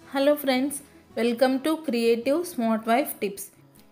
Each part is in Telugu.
hello friends welcome to creative smart wife tips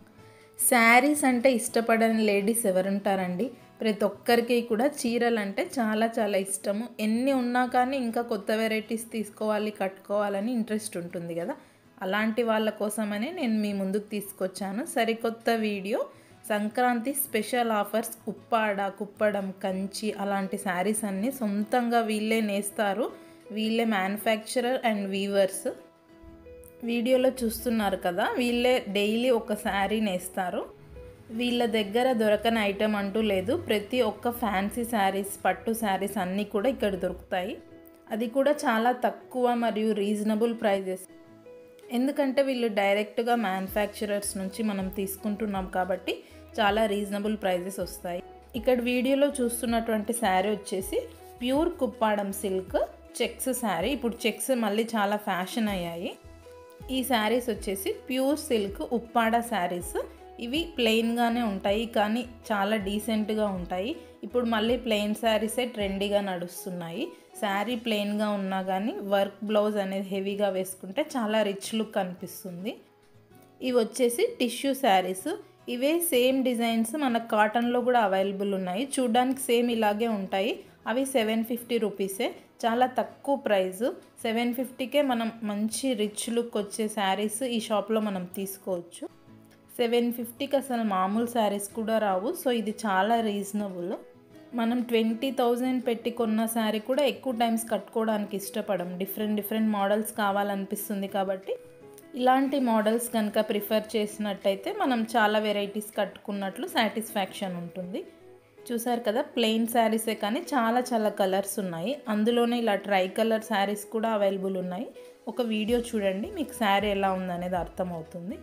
saris అంటే ఇష్టపడని లేడీస్ ఎవరుంటారండి ప్రతి ఒక్కరికి కూడా చీరలు అంటే చాలా చాలా ఇష్టము ఎన్ని ఉన్నా కానీ ఇంకా కొత్త వెరైటీస్ తీసుకోవాలి కట్టుకోవాలని ఇంట్రెస్ట్ ఉంటుంది కదా అలాంటి వాళ్ళ కోసమని నేను మీ ముందుకు తీసుకొచ్చాను సరికొత్త video Sankranti special offers Uppada Kuppadam Kanchi అలాంటి శారీస్ అన్నీ సొంతంగా వీళ్ళే నేస్తారు వీళ్ళే మ్యానుఫ్యాక్చరర్ అండ్ వీవర్స్ వీడియోలో చూస్తున్నారు కదా వీళ్ళే డైలీ ఒక శారీ నేస్తారు వీళ్ళ దగ్గర దొరకని ఐటెం అంటూ లేదు ప్రతి ఒక్క ఫ్యాన్సీ శారీస్ పట్టు శారీస్ అన్నీ కూడా ఇక్కడ దొరుకుతాయి అది కూడా చాలా తక్కువ మరియు రీజనబుల్ ప్రైజెస్ ఎందుకంటే వీళ్ళు డైరెక్ట్గా మ్యానుఫ్యాక్చరర్స్ నుంచి మనం తీసుకుంటున్నాం కాబట్టి చాలా రీజనబుల్ ప్రైజెస్ వస్తాయి ఇక్కడ వీడియోలో చూస్తున్నటువంటి శారీ వచ్చేసి pure Kuppadam silk checks sari ఇప్పుడు చెక్స్ మళ్ళీ చాలా ఫ్యాషన్ అయ్యాయి ఈ శారీస్ వచ్చేసి ప్యూర్ సిల్క్ ఉప్పాడ శారీస్ ఇవి ప్లెయిన్గానే ఉంటాయి కానీ చాలా డీసెంట్గా ఉంటాయి ఇప్పుడు మళ్ళీ ప్లెయిన్ శారీసే ట్రెండీగా నడుస్తున్నాయి శారీ ప్లెయిన్గా ఉన్నా కానీ వర్క్ బ్లౌజ్ అనేది హెవీగా వేసుకుంటే చాలా రిచ్ లుక్ అనిపిస్తుంది ఇవి వచ్చేసి టిష్యూ శారీస్ ఇవే సేమ్ డిజైన్స్ మన కాటన్లో కూడా అవైలబుల్ ఉన్నాయి చూడ్డానికి సేమ్ ఇలాగే ఉంటాయి అవి సెవెన్ ఫిఫ్టీ రూపీసే చాలా తక్కువ ప్రైస్ సెవెన్ ఫిఫ్టీకే మనం మంచి రిచ్ లుక్ వచ్చే శారీస్ ఈ షాప్లో మనం తీసుకోవచ్చు సెవెన్ ఫిఫ్టీకి అసలు మామూలు శారీస్ కూడా రావు సో ఇది చాలా రీజనబుల్ మనం ట్వంటీ థౌజండ్ పెట్టి కొన్న శారీ కూడా ఎక్కువ టైమ్స్ కట్టుకోవడానికి ఇష్టపడం డిఫరెంట్ డిఫరెంట్ మోడల్స్ కావాలనిపిస్తుంది కాబట్టి ఇలాంటి మోడల్స్ కనుక ప్రిఫర్ చేసినట్టయితే మనం చాలా వెరైటీస్ కట్టుకున్నట్లు సాటిస్ఫాక్షన్ ఉంటుంది చూసారు కదా ప్లెయిన్ శారీసే కానీ చాలా చాలా కలర్స్ ఉన్నాయి అందులోనే ఇలా ట్రై కలర్ శారీస్ కూడా అవైలబుల్ ఉన్నాయి ఒక వీడియో చూడండి మీకు శారీ ఎలా ఉందనేది అర్థమవుతుంది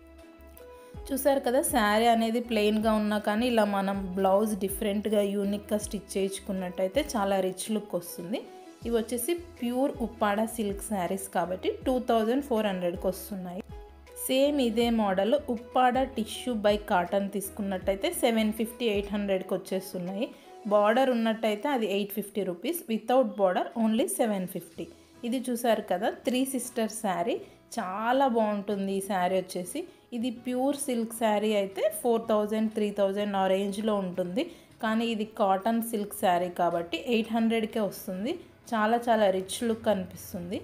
చూసారు కదా శారీ అనేది ప్లెయిన్గా ఉన్నా కానీ ఇలా మనం బ్లౌజ్ డిఫరెంట్గా యూనిక్గా స్టిచ్ చేయించుకున్నట్టయితే చాలా రిచ్ లుక్ వస్తుంది ఇవి వచ్చేసి ప్యూర్ ఉప్పాడ సిల్క్ శారీస్ కాబట్టి టూ థౌజండ్ ఫోర్ హండ్రెడ్కి వస్తున్నాయి సేమ్ ఇదే model Uppada tissue by cotton తీసుకున్నట్టయితే సెవెన్ ఫిఫ్టీ ఎయిట్ హండ్రెడ్కి వచ్చేస్తున్నాయి బార్డర్ ఉన్నట్టయితే అది eight fifty rupees without border only seven fifty ఇది చూసారు కదా త్రీ సిస్టర్ శారీ చాలా బాగుంటుంది ఈ శారీ వచ్చేసి ఇది ప్యూర్ సిల్క్ శారీ అయితే ఫోర్ థౌజండ్ త్రీ థౌజండ్ ఆ రేంజ్లో ఉంటుంది కానీ ఇది కాటన్ సిల్క్ శారీ కాబట్టి ఎయిట్ హండ్రెడ్కే వస్తుంది చాలా చాలా రిచ్ లుక్ అనిపిస్తుంది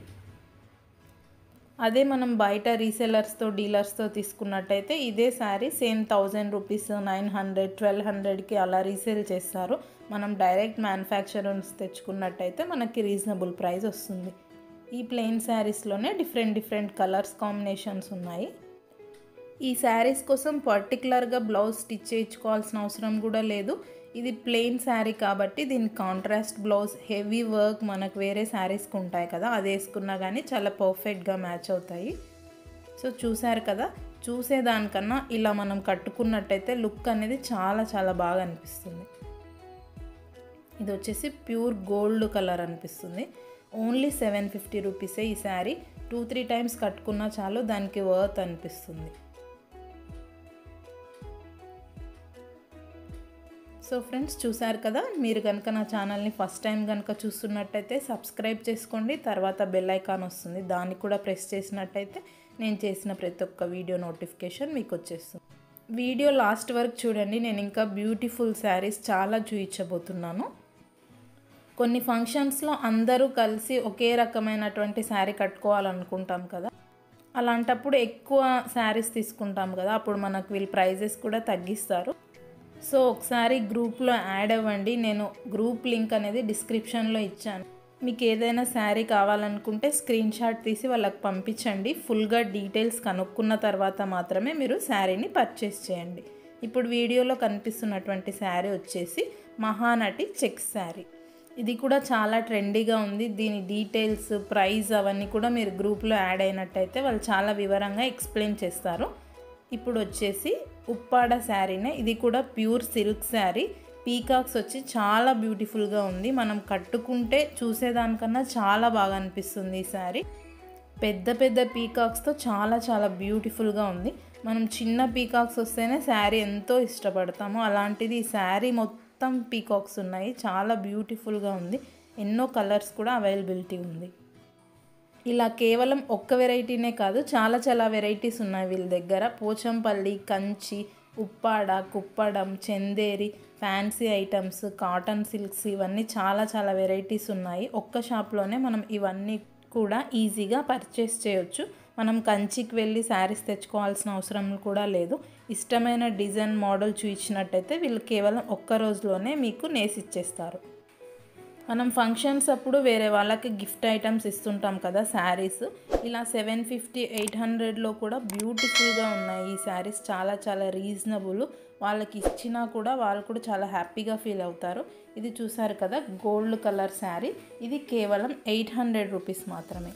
అదే మనం బయట రీసెలర్స్తో డీలర్స్తో తీసుకున్నట్టయితే ఇదే sari same thousand rupees nine hundred twelve హండ్రెడ్కి అలా రీసేల్ చేస్తారు మనం డైరెక్ట్ మ్యానుఫ్యాక్చరర్స్ తెచ్చుకున్నట్టయితే మనకి రీజనబుల్ ప్రైస్ వస్తుంది ఈ ప్లెయిన్ శారీస్లోనే డిఫరెంట్ డిఫరెంట్ కలర్స్ కాంబినేషన్స్ ఉన్నాయి ఈ శారీస్ కోసం పర్టికులర్గా బ్లౌజ్ స్టిచ్ చేయించుకోవాల్సిన అవసరం కూడా లేదు ఇది ప్లెయిన్ శారీ కాబట్టి దీని కాంట్రాస్ట్ బ్లౌజ్ హెవీ వర్క్ మనకు వేరే శారీస్కి ఉంటాయి కదా అది వేసుకున్నా కానీ చాలా పర్ఫెక్ట్గా మ్యాచ్ అవుతాయి సో చూసారు కదా చూసేదానికన్నా ఇలా మనం కట్టుకున్నట్టయితే లుక్ అనేది చాలా చాలా బాగా అనిపిస్తుంది ఇది వచ్చేసి ప్యూర్ గోల్డ్ కలర్ అనిపిస్తుంది ఓన్లీ సెవెన్ ఫిఫ్టీ రూపీసే ఈ శారీ టూ త్రీ టైమ్స్ కట్టుకున్నా చాలు దానికి వర్త్ అనిపిస్తుంది సో ఫ్రెండ్స్ చూసారు కదా మీరు కనుక నా ఛానల్ని ఫస్ట్ టైం కనుక చూస్తున్నట్టయితే సబ్స్క్రైబ్ చేసుకోండి తర్వాత బెల్ ఐకాన్ వస్తుంది దాన్ని కూడా ప్రెస్ చేసినట్టయితే నేను చేసిన ప్రతి ఒక్క వీడియో నోటిఫికేషన్ మీకు వచ్చేస్తుంది వీడియో లాస్ట్ వరకు చూడండి నేను ఇంకా బ్యూటిఫుల్ శారీస్ చాలా చూపించబోతున్నాను కొన్ని ఫంక్షన్స్లో అందరూ కలిసి ఒకే రకమైనటువంటి శారీ కట్టుకోవాలనుకుంటాం కదా అలాంటప్పుడు ఎక్కువ శారీస్ తీసుకుంటాం కదా అప్పుడు మనకు వీళ్ళు ప్రైజెస్ కూడా తగ్గిస్తారు సో ఒకసారి గ్రూప్లో యాడ్ అవ్వండి నేను గ్రూప్ లింక్ అనేది డిస్క్రిప్షన్లో ఇచ్చాను మీకు ఏదైనా శారీ కావాలనుకుంటే స్క్రీన్ షాట్ తీసి వాళ్ళకి పంపించండి ఫుల్గా డీటెయిల్స్ కనుక్కున్న తర్వాత మాత్రమే మీరు శారీని పర్చేస్ చేయండి ఇప్పుడు వీడియోలో కనిపిస్తున్నటువంటి శారీ వచ్చేసి మహానటి చెక్స్ శారీ ఇది కూడా చాలా ట్రెండీగా ఉంది దీని డీటెయిల్స్ ప్రైస్ అవన్నీ కూడా మీరు గ్రూప్లో యాడ్ అయినట్టయితే వాళ్ళు చాలా వివరంగా ఎక్స్ప్లెయిన్ చేస్తారు ఇప్పుడు వచ్చేసి ఉప్పాడ శారీనే ఇది కూడా ప్యూర్ సిల్క్ శారీ పీకాక్స్ వచ్చి చాలా బ్యూటిఫుల్గా ఉంది మనం కట్టుకుంటే చూసేదానికన్నా చాలా బాగా అనిపిస్తుంది ఈ శారీ పెద్ద పెద్ద పీకాక్స్తో చాలా చాలా బ్యూటిఫుల్గా ఉంది మనం చిన్న పీకాక్స్ వస్తేనే శారీ ఎంతో ఇష్టపడతాము అలాంటిది ఈ శారీ మొత్తం పీకాక్స్ ఉన్నాయి చాలా బ్యూటిఫుల్గా ఉంది ఎన్నో కలర్స్ కూడా అవైలబిలిటీ ఉంది ఇలా కేవలం ఒక్క వెరైటీనే కాదు చాలా చాలా వెరైటీస్ ఉన్నాయి వీళ్ళ దగ్గర Pochampally Kanchi Uppada Kuppadam Chanderi fancy items cotton silks ఇవన్నీ చాలా చాలా వెరైటీస్ ఉన్నాయి ఒక్క షాప్లోనే మనం ఇవన్నీ కూడా ఈజీగా పర్చేస్ చేయొచ్చు మనం కంచికి వెళ్ళి శారీస్ తెచ్చుకోవాల్సిన అవసరం కూడా లేదు ఇష్టమైన డిజైన్ మోడల్ చూయించినట్టయితే వీళ్ళు కేవలం ఒక్క రోజులోనే మీకు నేసి ఇచ్చేస్తారు మనం ఫంక్షన్స్ అప్పుడు వేరే వాళ్ళకి గిఫ్ట్ ఐటమ్స్ ఇస్తుంటాం కదా శారీస్ ఇలా సెవెన్ ఫిఫ్టీ ఎయిట్ హండ్రెడ్లో కూడా బ్యూటిఫుల్గా ఉన్నాయి ఈ శారీస్ చాలా చాలా రీజనబుల్ వాళ్ళకి ఇచ్చినా కూడా వాళ్ళు కూడా చాలా హ్యాపీగా ఫీల్ అవుతారు ఇది చూసారు కదా గోల్డ్ కలర్ శారీ ఇది కేవలం ఎయిట్ హండ్రెడ్ రూపీస్ మాత్రమే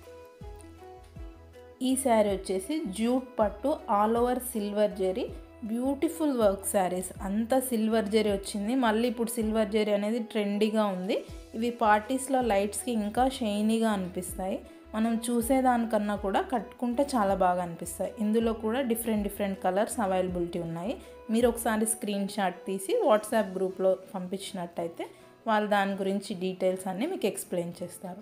ఈ శారీ వచ్చేసి జూట్ పట్టు all over silver zari beautiful work saris అంతా సిల్వర్ జెరీ వచ్చింది మళ్ళీ ఇప్పుడు సిల్వర్ జెరీ అనేది ట్రెండీగా ఉంది ఇవి పార్టీస్లో లైట్స్కి ఇంకా షైనీగా అనిపిస్తాయి మనం చూసేదానికన్నా కూడా కట్టుకుంటే చాలా బాగా అనిపిస్తాయి ఇందులో కూడా డిఫరెంట్ డిఫరెంట్ కలర్స్ అవైలబిలిటీ ఉన్నాయి మీరు ఒకసారి స్క్రీన్ షాట్ తీసి వాట్సాప్ గ్రూప్లో పంపించినట్టయితే వాళ్ళు దాని గురించి డీటెయిల్స్ అన్నీ మీకు ఎక్స్ప్లెయిన్ చేస్తారు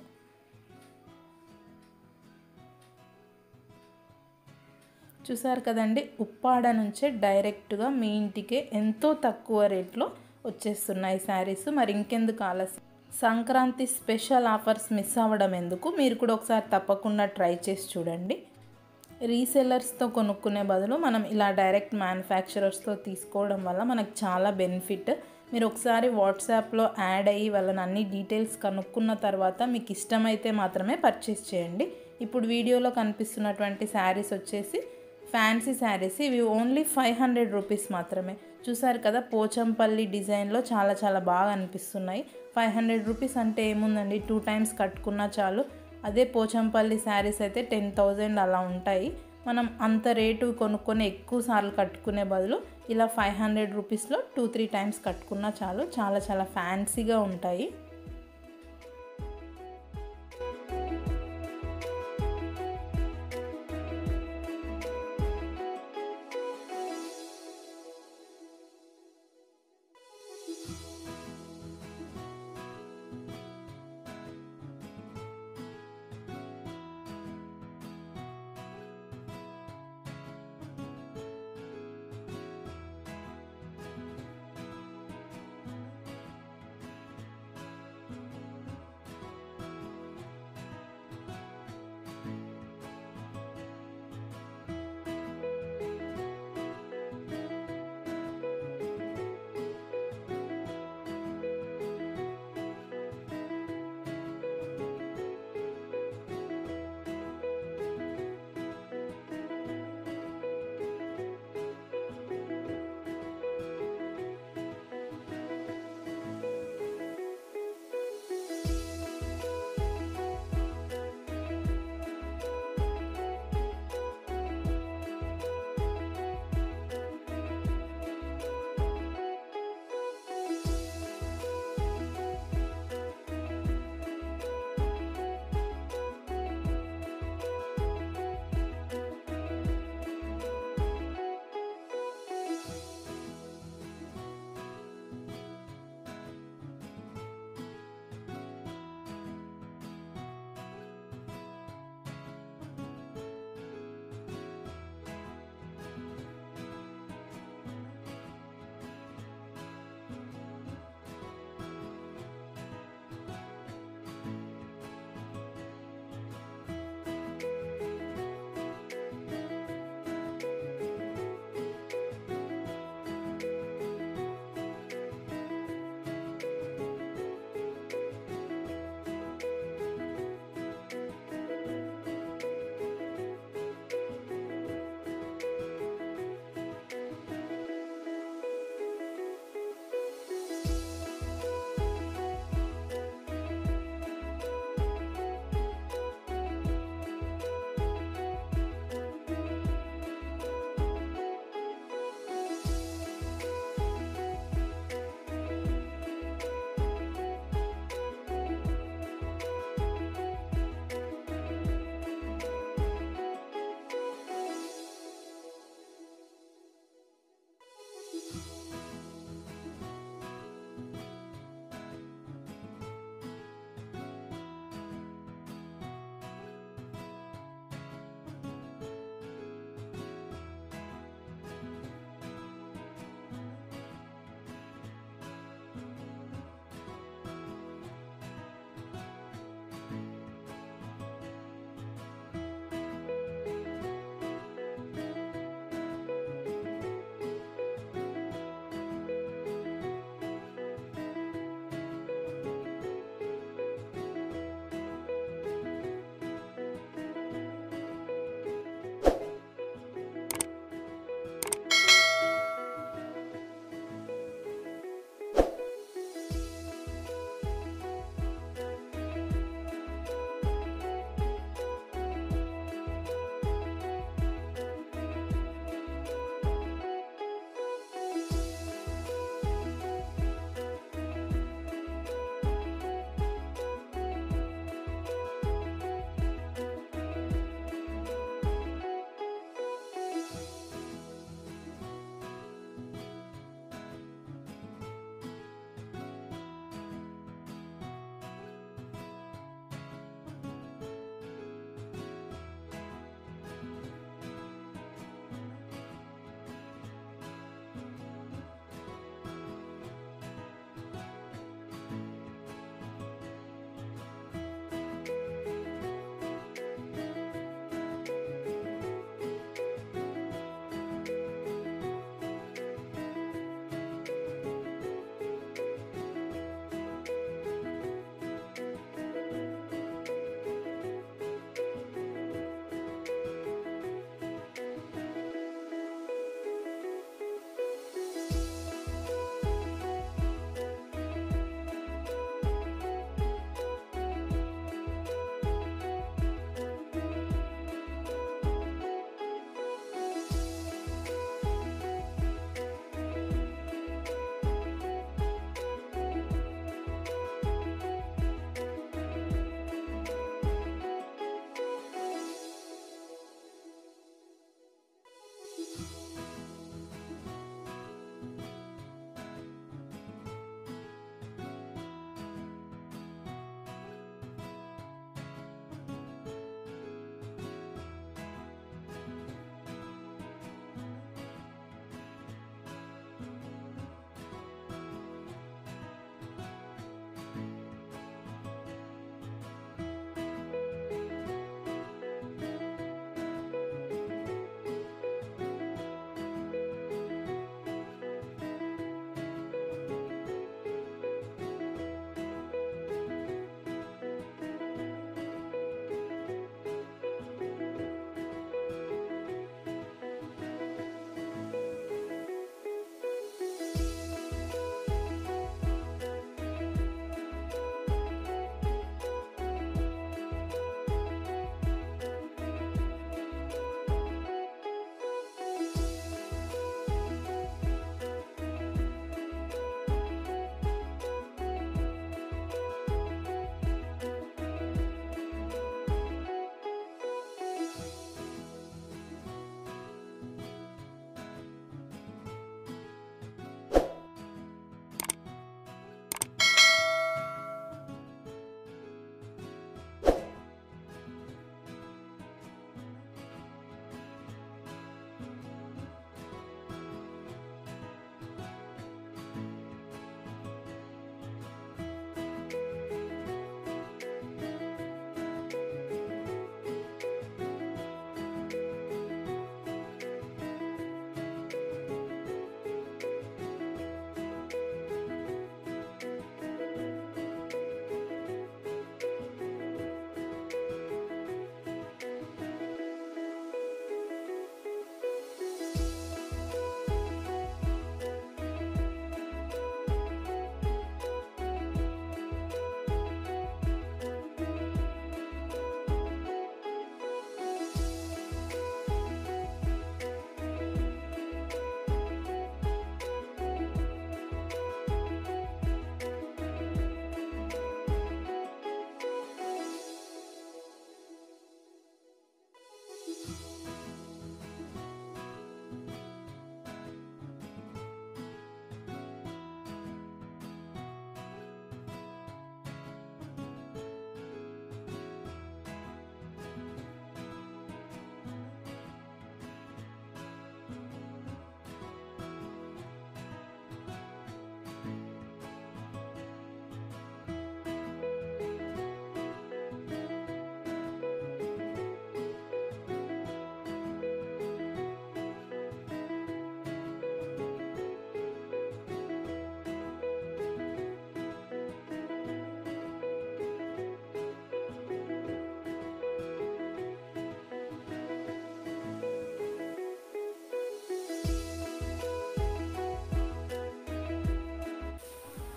చూసారు కదండి ఉప్పాడ నుంచే డైరెక్ట్గా మీ ఇంటికే ఎంతో తక్కువ రేట్లో వచ్చేస్తున్నాయి శారీస్ మరి ఇంకెందుకు ఆలస్యం సంక్రాంతి స్పెషల్ ఆఫర్స్ మిస్ అవ్వడం ఎందుకు మీరు కూడా ఒకసారి తప్పకుండా ట్రై చేసి చూడండి రీసెల్లర్స్తో కొనుక్కునే బదులు మనం ఇలా డైరెక్ట్ మ్యానుఫ్యాక్చరర్స్తో తీసుకోవడం వల్ల మనకు చాలా బెనిఫిట్ మీరు ఒకసారి వాట్సాప్లో యాడ్ అయ్యి వాళ్ళని అన్ని డీటెయిల్స్ కనుక్కున్న తర్వాత మీకు ఇష్టమైతే మాత్రమే పర్చేస్ చేయండి ఇప్పుడు వీడియోలో కనిపిస్తున్నటువంటి శారీస్ వచ్చేసి ఫ్యాన్సీ శారీస్ ఇవి ఓన్లీ ఫైవ్ హండ్రెడ్ రూపీస్ మాత్రమే చూసారు కదా పోచంపల్లి డిజైన్లో చాలా చాలా బాగా అనిపిస్తున్నాయి ఫైవ్ హండ్రెడ్ రూపీస్ అంటే ఏముందండి టూ టైమ్స్ కట్టుకున్నా చాలు అదే పోచంపల్లి శారీస్ అయితే టెన్ థౌజండ్ అలా ఉంటాయి మనం అంత రేటు కొనుక్కొని ఎక్కువ సార్లు కట్టుకునే బదులు ఇలా ఫైవ్ హండ్రెడ్ రూపీస్లో టూ త్రీ టైమ్స్ కట్టుకున్నా చాలు చాలా చాలా ఫ్యాన్సీగా ఉంటాయి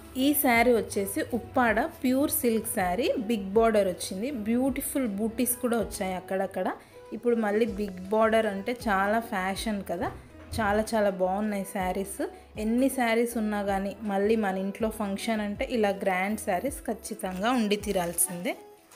ఈ శారీ వచ్చేసి Uppada pure silk sari big border వచ్చింది బ్యూటిఫుల్ బూటీస్ కూడా వచ్చాయి అక్కడక్కడ ఇప్పుడు మళ్ళీ బిగ్ బార్డర్ అంటే చాలా ఫ్యాషన్ కదా చాలా చాలా బాగున్నాయి శారీస్ ఎన్ని శారీస్ ఉన్నా కానీ మళ్ళీ మన ఇంట్లో ఫంక్షన్ అంటే ఇలా గ్రాండ్ శారీస్ ఖచ్చితంగా ఉండి తీరాల్సిందే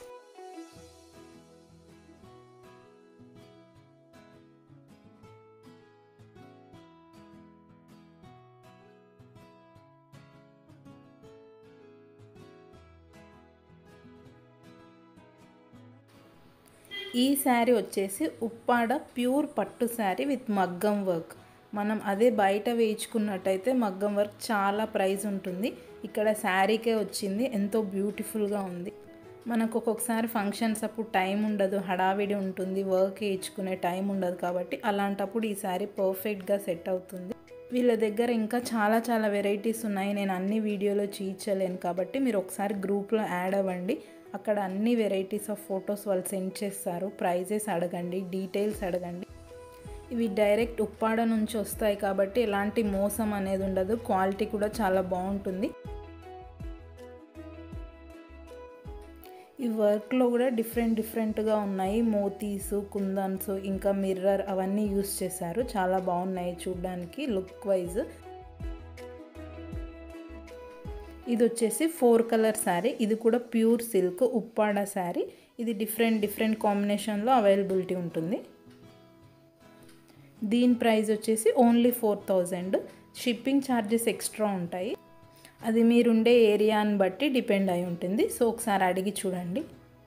ఈ శారీ వచ్చేసి ఉప్పాడ ప్యూర్ పట్టు శారీ విత్ మగ్గం వర్క్ మనం అదే బయట వేయించుకున్నట్టయితే మగ్గం వర్క్ చాలా ప్రైస్ ఉంటుంది ఇక్కడ శారీకే వచ్చింది ఎంతో బ్యూటిఫుల్గా ఉంది మనకు ఒక్కొక్కసారి ఫంక్షన్స్ అప్పుడు టైం ఉండదు హడావిడి ఉంటుంది వర్క్ వేయించుకునే టైం ఉండదు కాబట్టి అలాంటప్పుడు ఈ శారీ పర్ఫెక్ట్గా సెట్ అవుతుంది వీళ్ళ దగ్గర ఇంకా చాలా చాలా వెరైటీస్ ఉన్నాయి నేను అన్ని వీడియోలో చూపించలేను కాబట్టి మీరు ఒకసారి గ్రూప్లో యాడ్ అవ్వండి అక్కడ అన్ని వెరైటీస్ ఆఫ్ ఫొటోస్ వాళ్ళు సెండ్ చేస్తారు ప్రైజెస్ అడగండి డీటెయిల్స్ అడగండి ఇవి డైరెక్ట్ ఉప్పాడ నుంచి వస్తాయి కాబట్టి ఎలాంటి మోసం అనేది ఉండదు క్వాలిటీ కూడా చాలా బాగుంటుంది ఈ వర్క్లో కూడా డిఫరెంట్ డిఫరెంట్గా ఉన్నాయి మోతీస్ కుందన్స్ ఇంకా మిర్రర్ అవన్నీ యూస్ చేశారు చాలా బాగున్నాయి చూడడానికి లుక్ వైజ్ ఇది వచ్చేసి ఫోర్ కలర్ శారీ ఇది కూడా ప్యూర్ సిల్క్ ఉప్పాడ శారీ ఇది డిఫరెంట్ డిఫరెంట్ కాంబినేషన్లో అవైలబిలిటీ ఉంటుంది దీని ప్రైస్ వచ్చేసి only four thousand shipping charges extra ఉంటాయి అది మీరుండే ఏరియాని బట్టి డిపెండ్ అయి ఉంటుంది సో ఒకసారి అడిగి చూడండి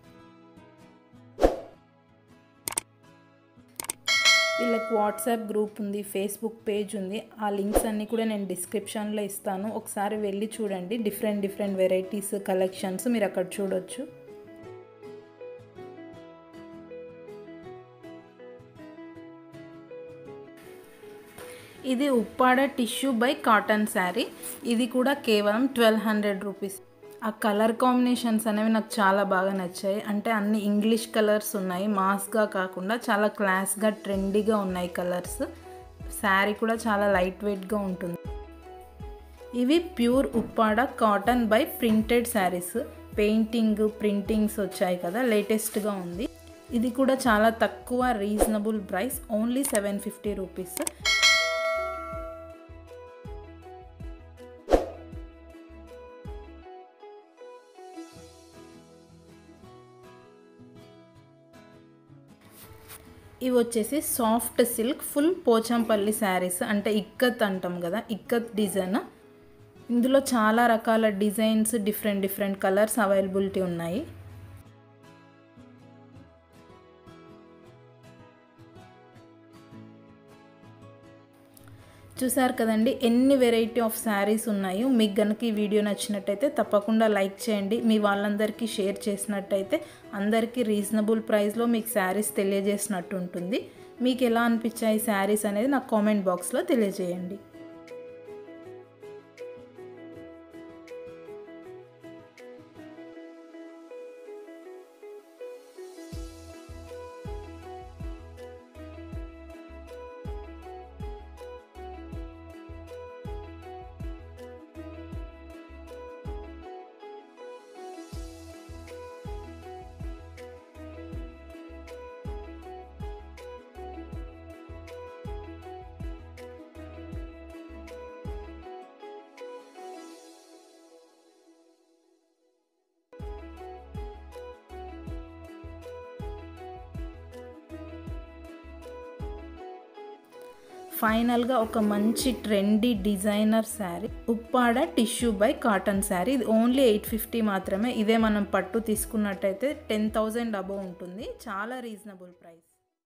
వీళ్ళకి వాట్సాప్ గ్రూప్ ఉంది ఫేస్బుక్ పేజ్ ఉంది ఆ లింక్స్ అన్నీ కూడా నేను డిస్క్రిప్షన్లో ఇస్తాను ఒకసారి వెళ్ళి చూడండి డిఫరెంట్ డిఫరెంట్ వెరైటీస్ కలెక్షన్స్ మీరు అక్కడ చూడొచ్చు ఇది Uppada tissue by cotton sari ఇది కూడా కేవలం ట్వెల్వ్ హండ్రెడ్ రూపీస్ ఆ కలర్ కాంబినేషన్స్ అనేవి నాకు చాలా బాగా నచ్చాయి అంటే అన్ని ఇంగ్లీష్ కలర్స్ ఉన్నాయి మాస్గా కాకుండా చాలా క్లాస్గా ట్రెండీగా ఉన్నాయి కలర్స్ శారీ కూడా చాలా లైట్ వెయిట్గా ఉంటుంది ఇవి pure Uppada cotton by printed sarees painting printings వచ్చాయి కదా లేటెస్ట్గా ఉంది ఇది కూడా చాలా తక్కువ reasonable price only seven fifty rupees ఇవి వచ్చేసి soft silk full Pochampally sarees అంటే ఇక్కత్ అంటాం కదా ఇక్కత్ డిజైన్ ఇందులో చాలా రకాల designs different different colours availability ఉన్నాయి చూసారు కదండి ఎన్ని వెరైటీ ఆఫ్ శారీస్ ఉన్నాయో మీకు కనుక ఈ వీడియో నచ్చినట్టయితే తప్పకుండా లైక్ చేయండి మీ వాళ్ళందరికీ షేర్ చేసినట్టయితే అందరికీ రీజనబుల్ ప్రైస్లో మీకు శారీస్ తెలియజేసినట్టు ఉంటుంది మీకు ఎలా అనిపించాయి శారీస్ అనేది నాకు కామెంట్ బాక్స్లో తెలియజేయండి ఫైనల్గా ఒక మంచి trendy designer sari Uppada tissue by cotton sari ఇది ఓన్లీ ఎయిట్ ఫిఫ్టీ మాత్రమే ఇదే మనం పట్టు తీసుకున్నట్టయితే టెన్ థౌజండ్ అబవ్ ఉంటుంది చాలా రీజనబుల్ ప్రైస్